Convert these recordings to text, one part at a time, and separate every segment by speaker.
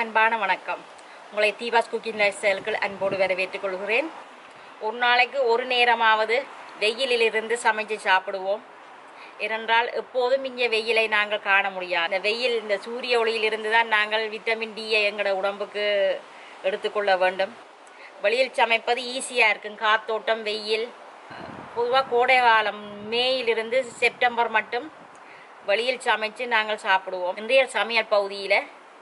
Speaker 1: அன்பான வணக்கம் உங்களை தீபாஸ் குக்கிங் லைஃப் ஸ்டைலுக்கு அன்போடு வரவேற்றுக் கொள்கிறேன் ஒரு நாளைக்கு ஒரு நேரமாவது வெயிலிலிருந்து சமைச்சு சாப்பிடுவோம் ஏனென்றால் எப்போதும் இங்கே வெயிலை நாங்கள் காண முடியாது இந்த வெயில் இந்த சூரிய ஒளியிலிருந்து தான் நாங்கள் விட்டமின் டியை எங்களோட உடம்புக்கு எடுத்துக்கொள்ள வேண்டும் வெளியில் சமைப்பது ஈஸியாக இருக்கும் காத்தோட்டம் வெயில் பொதுவாக கோடை காலம் மேயிலிருந்து செப்டம்பர் மட்டும் வெளியில் சமைச்சு நாங்கள் சாப்பிடுவோம் இன்றைய சமையல் பகுதியில்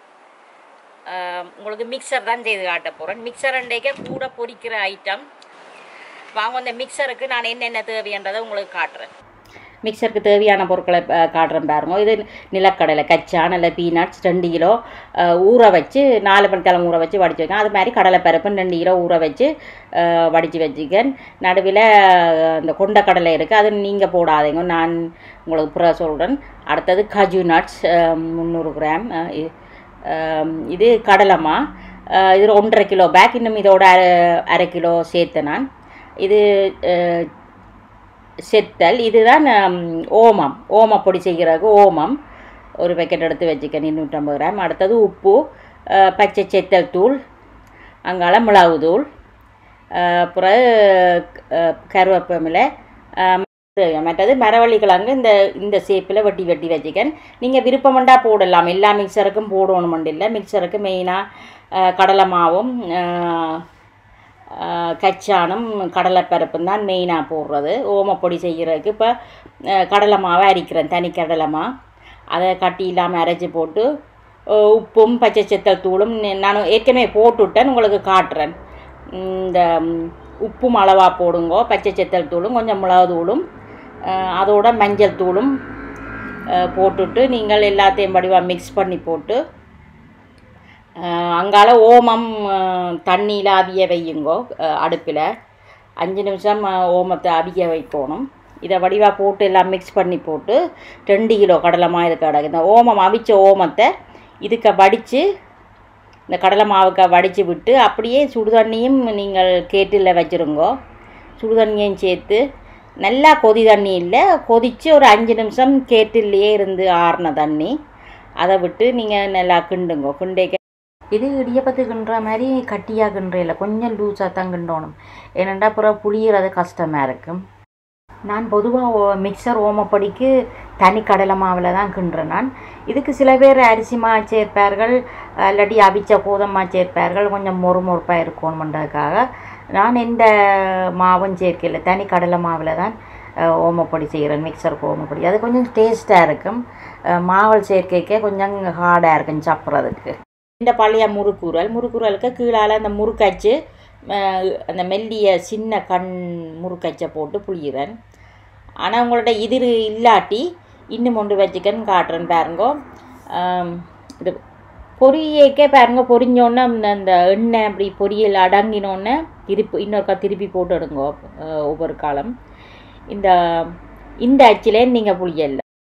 Speaker 1: ஆஹ், உங்களுக்கு மிக்சர் தான் செய்து காட்ட போகிறேன் மிக்சர் அண்டைக்க கூட பொரிக்கிற ஐட்டம் வாங்க அந்த மிக்சருக்கு நான் என்னென்ன தேவைன்றதை உங்களுக்கு காட்டுறேன் மிக்சருக்கு தேவையான பொருட்களை அஹ், காட்டுறேன் பாருங்க இது நிலக்கடலை கச்சா நல்ல பீனட்ஸ் ரெண்டு கிலோ அஹ், ஊற வச்சு நாலு மணித்தளம் ஊற வச்சு வடிச்சு வைக்கேன் அது மாதிரி கடலைப்பருப்பு ரெண்டு கிலோ ஊற வச்சு அஹ், வடித்து வச்சுக்கேன் நடுவில் இந்த கொண்டக்கடலை இருக்குது அது நீங்கள் போடாதீங்க நான் உங்களுக்கு புற சொல்கிறேன் அடுத்தது கஜு நட்ஸ் முந்நூறு கிராம் அஹ், இ- அஹ், இது கடலைமா அஹ், இது ஒன்றரை கிலோ பேக் இன்னும் இதோட அரை அரை கிலோ சேர்த்தேன் நான் இது அஹ், செத்தல் இதுதான் ஹம், ஓமம் ஓமப்பொடி செய்கிறதுக்கு ஓமம் ஒரு பேக்கெட் எடுத்து வச்சுக்கேன் இருநூற்றம்பது கிராம் அடுத்தது உப்பு அஹ், பச்சை செத்தல் தூள் அங்கால மிளகு தூள் அஹ், பிறகு அஹ், கருவேப்பமிலை அஹ், மற்றது- மற்றது மரவள்ளி கிழங்கு இந்த இந்த ஷேப்பில் வெட்டி வெட்டி வச்சுக்கேன் நீங்கள் விருப்பமண்டா போடலாம் எல்லா மிக்சருக்கும் போடணும் இல்லை மிக்சருக்கு மெயினாக கடலை மாவும் அஹ், ஆஹ் கச்சானும் கடலைப்பருப்பும் தான் மெயினாக போடுறது ஓமப்பொடி செய்கிறதுக்கு இப்போ கடலை மாவை அரைக்கிறேன் தனி கடலை மா அதை கட்டி இல்லாமல் அரைச்சி போட்டு அஹ் உப்பும் பச்சை செத்தல் தூளும் நி- நான் ஏற்கனவே போட்டுவிட்டேன் உங்களுக்கு காட்டுறேன் இந்த ம், உப்பும் அளவாக போடுங்கோ பச்சை செத்தல் தூளும் கொஞ்சம் மிளகு தூளும் அஹ் அதோட மஞ்சள் தூளும் அஹ் போட்டுட்டு நீங்கள் எல்லாத்தையும் வடிவாக மிக்ஸ் பண்ணி போட்டு அஹ் அங்கால ஓமம் தண்ணியில் அவிய வையுங்கோ அடுப்பில் அஞ்சு நிமிஷம் அஹ், ஓமத்தை அவிய வைக்கணும் இதை வடிவாக போட்டு எல்லாம் மிக்ஸ் பண்ணி போட்டு ரெண்டு கிலோ கடலைமா இதுக்கு அடகு இந்த ஓமம் அவிச்ச ஓமத்தை இதுக்கு வடித்து இந்த கடலை மாவுக்கு வடித்து விட்டு அப்படியே சுடுதண்ணியும் நீங்கள் கேட்டில் வச்சுருங்கோ சுடுதண்ணியும் சேர்த்து நல்லா கொதி தண்ணி இல்லை கொதித்து ஒரு அஞ்சு நிமிஷம் கேட்டிலேயே இருந்து ஆறின தண்ணி அதை விட்டு நீங்கள் நல்லா கிண்டுங்கோ கிண்டேக்க இது இடியப்பத்து கிண்டுற மாதிரி கட்டியாக கிண்டுறையில் கொஞ்சம் லூஸாக தான் கிண்டணும் ஏனெண்டா அப்புறம் புளியறது கஷ்டமாக இருக்கும் நான் பொதுவாக மிக்சர் ஓமப்படிக்கு தனி கடலை மாவில் தான் கிண்டுறேன் நான் இதுக்கு சில பேர் அரிசி மா சேர்ப்பார்கள் இல்லாட்டி அவிச்ச கோதமா சேர்ப்பார்கள் கொஞ்சம் மொறு மொறுப்பாக இருக்கணுமென்றதுக்காக நான் எந்த மாவும் சேர்க்கல தனி கடலை மாவில் தான் அஹ், ஓமப்பொடி செய்கிறேன் மிக்சருக்கு ஓமப்பொடி அது கொஞ்சம் டேஸ்ட்டாக இருக்கும் அஹ், மாவல் சேர்க்கைக்கே கொஞ்சம் ஹார்டாக இருக்கும் சாப்பிட்றதுக்கு இந்த பழைய முறுக்குரல் முறுக்குரலுக்கு கீழால் அந்த முறுக்கச்சு அஹ், அந்த மெல்லிய சின்ன கண் முறுக்கச்சை போட்டு புளியிறேன் ஆனால் உங்களோட இது இல்லாட்டி இன்னும் ஒன்று வச்சுக்கன்னு காட்டுறேன் பாருங்கோ ஆம், இது பொரியக்கே பாருங்க பொரிஞ்சோன்னே அந்த அந்த எண்ணெய் அப்படி பொரியல் அடங்கினோன்னே திருப்பி இன்னொருக்கா திருப்பி போட்டு எடுங்கோ அஹ், ஒவ்வொரு காலம் இந்த இந்த அச்சிலே நீங்கள் புளியல்ல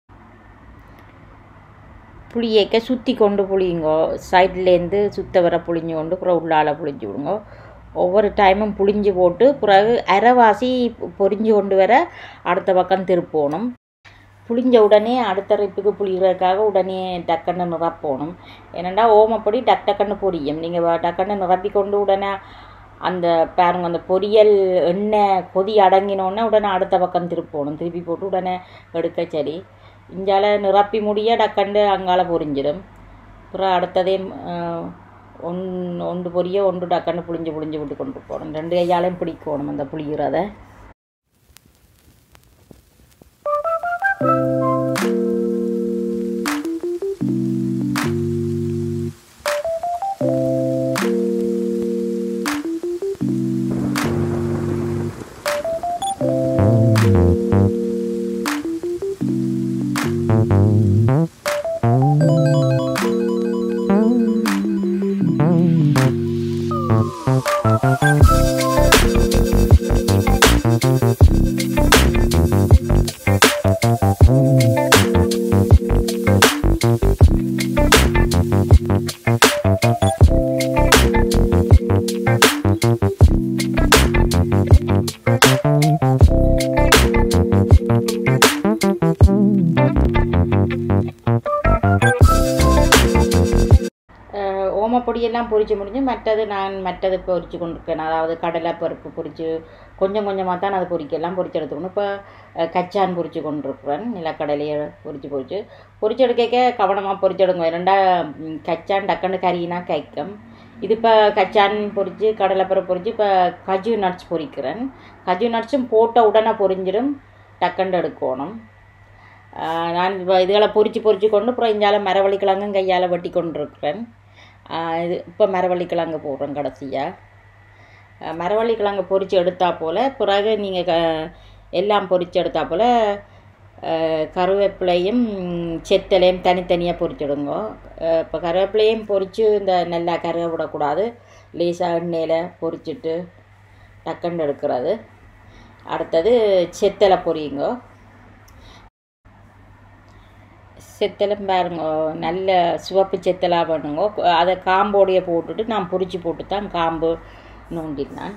Speaker 1: புளியக்க சுற்றி கொண்டு புளியுங்கோ சைட்லேருந்து சுத்த வர புளிஞ்சு கொண்டு அப்புறம் உள்ளால புளிஞ்சு விடுங்க ஒவ்வொரு டைமும் புளிஞ்சு போட்டு பிறகு அரைவாசி பொரிஞ்சு கொண்டு வர அடுத்த பக்கம் திருப்பணும் புளிஞ்ச உடனே அடுத்த ரிப்புக்கு புளிகிறதுக்காக உடனே டக்குன்னு நிரப்பணும் ஏனெண்டா ஓமப்பொடி டக் டக்குன்னு பொரியும் நீங்கள் டக்குன்னு நிரப்பி கொண்டு உடனே அந்த பாருங்க அந்த பொரியல் எண்ணெய் கொதி அடங்கினோடனே உடனே அடுத்த பக்கம் திருப்பணும் திருப்பி போட்டு உடனே எடுக்க சரி இஞ்சால நிரப்பி முடிய டக்கண்டு அங்கால பொரிஞ்சிடும் அப்புறம் அடுத்ததே அஹ், ஒன் ஒன்று பொரிய ஒன்று டக்கண்டு புளிஞ்சு புளிஞ்சு விட்டு கொண்டு போகணும் ரெண்டு கையாலையும் பிடிக்கணும் அந்த புளிகிறத எல்லாம் பொரிச்சு முடிஞ்சு மற்றது நான் மற்றது பொரிச்சு கொண்டிருக்கேன் அதாவது கடலை பருப்பு பொரிச்சு கொஞ்சம் கொஞ்சமாக தான் அதை பொரிக்க எல்லாம் பொரிச்சு எடுத்துக்கணும் இப்போ அஹ், கச்சான் பொரிச்சு கொண்டிருக்கிறேன் நிலக்கடலையை பொரிச்சு பொரிச்சு பொரிச்சு எடுக்க கவனமாக பொரிச்சு எடுங்க ரெண்டா ம், கச்சான் டக்குன்னு கறினா கைக்கும் இது இப்போ கச்சான் பொரிச்சு கடலைப்பருப்பு பொரிச்சு இப்போ கஜு நட்ஸ் பொரிக்கிறேன் கஜு நட்ஸும் போட்ட உடனே பொரிஞ்சிடும் டக்குன்னு எடுக்கணும் ஆஹ் நான் இப்போ இதுகளை பொரிச்சு பொரிச்சு கொண்டு அப்புறம் இங்கால மரவள்ளி கிழங்கும் கையால் வெட்டி கொண்டிருக்கிறேன் ஆஹ் இது இப்போ மரவள்ளி கிழங்கு போடுறேன் கடைசியாக மரவள்ளி கிழங்கு பொரிச்சு எடுத்தா போல் பிறகு நீங்கள் க எல்லாம் பொரிச்சு எடுத்தா போல் ஆஹ் கருவேப்பிலையும் செத்தலையும் தனித்தனியாக பொரிச்சிடுங்க இப்போ கருவேப்பிலையும் பொரித்து இந்த நல்லா கருவை விடக்கூடாது லேசாக எண்ணெயில் பொரிச்சிட்டு டக்குன்னு எடுக்கிறது அடுத்தது செத்தலை பொரியுங்க செத்தலும் பாருங்க நல்ல சிவப்பு செத்தலாக பண்ணுங்க அதை காம்போடைய போட்டுட்டு நான் பொரிச்சு போட்டு தான் காம்பு நோண்டினான்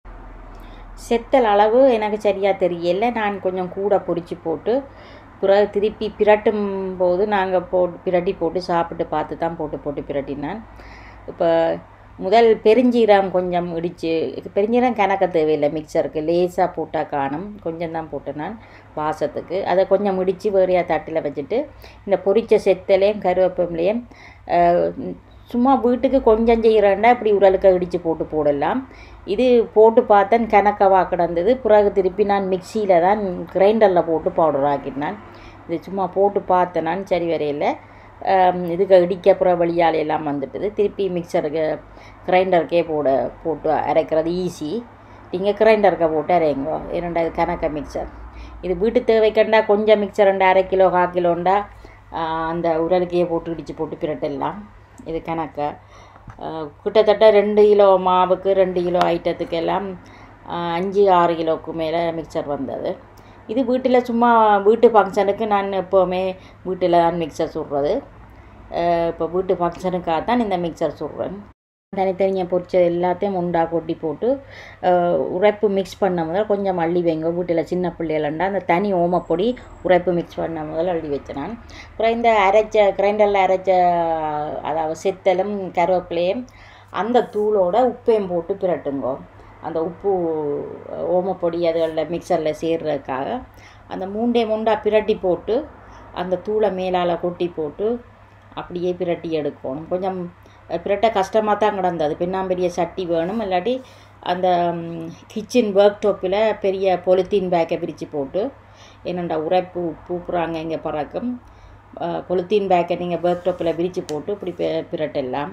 Speaker 1: செத்தல் அளவு எனக்கு சரியாக தெரியல நான் கொஞ்சம் கூட பொரிச்சு போட்டு பிறகு திருப்பி பிரட்டும் போது நாங்கள் போட்டு பிரட்டி போட்டு சாப்பிட்டு பார்த்து தான் போட்டு போட்டு பிரட்டினான் இப்போ முதல் பெருஞ்சீரம் கொஞ்சம் இடித்து பெருஞ்சீரம் கணக்க தேவையில்லை மிக்சருக்கு லேசாக போட்டால் காணும் கொஞ்சம் தான் போட்டேன் நான் வாசத்துக்கு அதை கொஞ்சம் இடித்து வேறையாக தட்டில் வச்சுட்டு இந்த பொரிச்ச செத்தலையும் கருவேப்பிலையும் சும்மா வீட்டுக்கு கொஞ்சம் செய்கிறேன்டா இப்படி உரலுக்கு இடித்து போட்டு போடலாம் இது போட்டு பார்த்தேன் கணக்கவா கிடந்தது பிறகு திருப்பி நான் மிக்சியில் தான் கிரைண்டரில் போட்டு பவுடர் ஆக்கினான் இது சும்மா போட்டு பார்த்தேன் நான் சரி வரையில் இதுக்கு இடிக்க அப்புறம் வழியால் எல்லாம் வந்துட்டுது திருப்பி மிக்சருக்கு கிரைண்டருக்கே போட போட்டு அரைக்கிறது ஈஸி நீங்கள் கிரைண்டருக்கு போட்டு அரைங்க இரண்டாவது கணக்க மிக்சர் இது வீட்டு தேவைக்கண்டா கொஞ்சம் மிக்சர் ரெண்டு அரை கிலோ கால் கிலோண்டா அந்த உரலுக்கே போட்டு இடித்து போட்டு பிரட்டெல்லாம் இது கணக்க ஆஹ் கிட்டத்தட்ட ரெண்டு கிலோ மாவுக்கு ரெண்டு கிலோ ஐட்டத்துக்கு எல்லாம் ஆஹ் அஞ்சு ஆறு கிலோவுக்கு மேலே மிக்சர் வந்தது இது வீட்டில் சும்மா வீட்டு ஃபங்க்ஷனுக்கு நான் எப்போவுமே வீட்டில் தான் மிக்சர் சுடுறது ஆஹ் இப்போ வீட்டு ஃபங்க்ஷனுக்காக தான் இந்த மிக்சர் சுடுறேன் தனித்தனியாக பொரிச்ச எல்லாத்தையும் உண்டா கொட்டி போட்டு ஆஹ் உரைப்பு மிக்ஸ் பண்ண முதல் கொஞ்சம் அள்ளி வைங்க வீட்டில் சின்ன பிள்ளைகளண்டா அந்த தனி ஓமப்பொடி உரைப்பு மிக்ஸ் பண்ண முதல் அள்ளி வச்சேன் நான் அப்புறம் இந்த அரைச்ச கிரைண்டரில் அரைச்ச அதாவது செத்தலும் கருவேப்பிலையும் அந்த தூளோட உப்பையும் போட்டு பிரட்டுங்கோ அந்த உப்பு ஓமப்பொடி அதுகளில் மிக்சரில் சேர்றதுக்காக அந்த மூண்டே மூண்டா பிரட்டி போட்டு அந்த தூளை மேலால் கொட்டி போட்டு அப்படியே பிரட்டி எடுக்கணும் கொஞ்சம் பிரட்ட கஷ்டமாக தான் கிடந்தது பின்னாம்பெரிய சட்டி வேணும் இல்லாட்டி அந்த கிச்சன் ஒர்க் டாப்பில் பெரிய பொலித்தீன் பேக்கை பிரித்து போட்டு என்னண்டா உரைப்பு பூப்புறாங்க இங்கே பறக்கும் பொலித்தீன் பேக்கை நீங்கள் ஒர்க் டாப்பில் விரித்து போட்டு இப்படி பெ- பிரட்டலாம்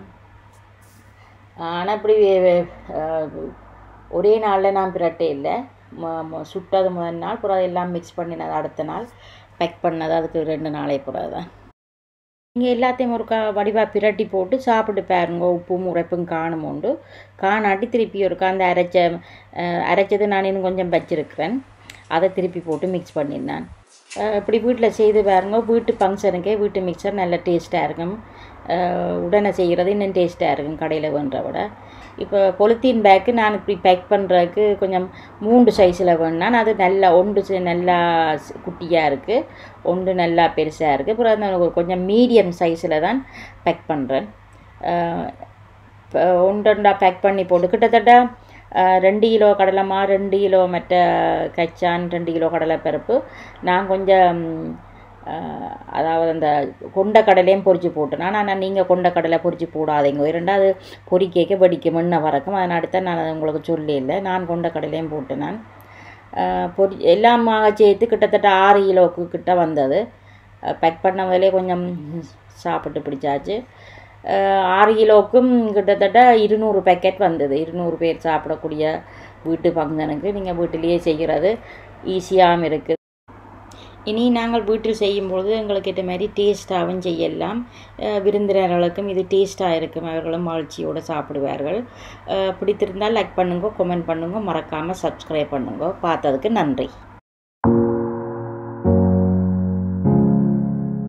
Speaker 1: ஆனால் இப்படி அஹ், ஒரே நாளில் நான் பிரட்டே இல்லை ம- ம- சுட்டது முதல் நாள் அப்புறம் எல்லாம் மிக்ஸ் பண்ணினது அடுத்த நாள் பேக் பண்ணது அதுக்கு ரெண்டு நாளை பிறகு தான் நீங்கள் எல்லாத்தையும் ஒரு கா வடிவாக பிரட்டி போட்டு சாப்பிட்டு பாருங்க உப்பும் உரைப்பும் காணும் உண்டு காணாட்டி திருப்பி ஒருக்கா அந்த அரைச்ச அஹ், அரைச்சது நான் இன்னும் கொஞ்சம் வச்சிருக்கிறேன் அதை திருப்பி போட்டு மிக்ஸ் பண்ணியிருந்தேன் அஹ், இப்படி வீட்டில் செய்து பாருங்க வீட்டு ஃபங்க்ஷனுக்கே வீட்டு மிக்சர் நல்ல டேஸ்ட்டாக இருக்கும் அஹ், உடனே செய்கிறது இன்னும் டேஸ்ட்டாக இருக்கும் கடையில் வேண்ட விட இப்போ பொலித்தீன் பேக்கு நான் இப்படி பேக் பண்ணுறதுக்கு கொஞ்சம் மூன்று சைஸில் வேணுனா அது நல்லா ஒன்று சி- நல்லா ஸ்- குட்டியாக இருக்குது ஒன்று நல்லா பெருசாக இருக்குது அப்புறம் அந்த ஒரு கொஞ்சம் மீடியம் சைஸில் தான் பேக் பண்ணுறேன் இப்போ ஒன்று ரெண்டா பேக் பண்ணி போட்டு கிட்டத்தட்ட அஹ், ரெண்டு கிலோ கடலைமா ரெண்டு கிலோ மற்ற கச்சான் ரெண்டு கிலோ கடலைப்பருப்பு நான் கொஞ்சம் அஹ், அதாவது அந்த கொண்ட கடலையும் பொரிச்சு போட்டேன் ஆனால் நீங்கள் கொண்ட கடலை பொரிச்சு போடாதீங்க இரண்டாவது பொரிக்கேக்க வெடிக்க முன்ன வரக்கும் அதனால தான் நான் அதை உங்களுக்கு சொல்லல நான் கொண்ட கடலையும் போட்டேன் நான் அஹ், பொரி எல்லாமாக சேர்த்து கிட்டத்தட்ட ஆறு கிலோவுக்கு கிட்ட வந்தது பேக் பண்ண முதலே கொஞ்சம் சாப்பிட்டு பிடிச்சாச்சு அஹ், ஆறு கிலோவுக்கும் கிட்டத்தட்ட இருநூறு பேக்கெட் வந்தது இருநூறு பேர் சாப்பிடக்கூடிய வீட்டு ஃபங்க்ஷனுக்கு நீங்கள் வீட்டிலேயே செய்கிறது ஈஸியாகவும் இருக்குது இனி நாங்கள் வீட்டில் செய்யும்பொழுது எங்களுக்கு ஏற்ற மாதிரி டேஸ்ட்டாகவும் செய்யலாம் அஹ் விருந்தினர்களுக்கும் இது டேஸ்ட்டாக இருக்கும் அவர்களும் மகிழ்ச்சியோடு சாப்பிடுவார்கள் அஹ் பிடித்திருந்தால் லைக் பண்ணுங்க கமெண்ட் பண்ணுங்க மறக்காமல் சப்ஸ்கிரைப் பண்ணுங்க பார்த்ததுக்கு நன்றி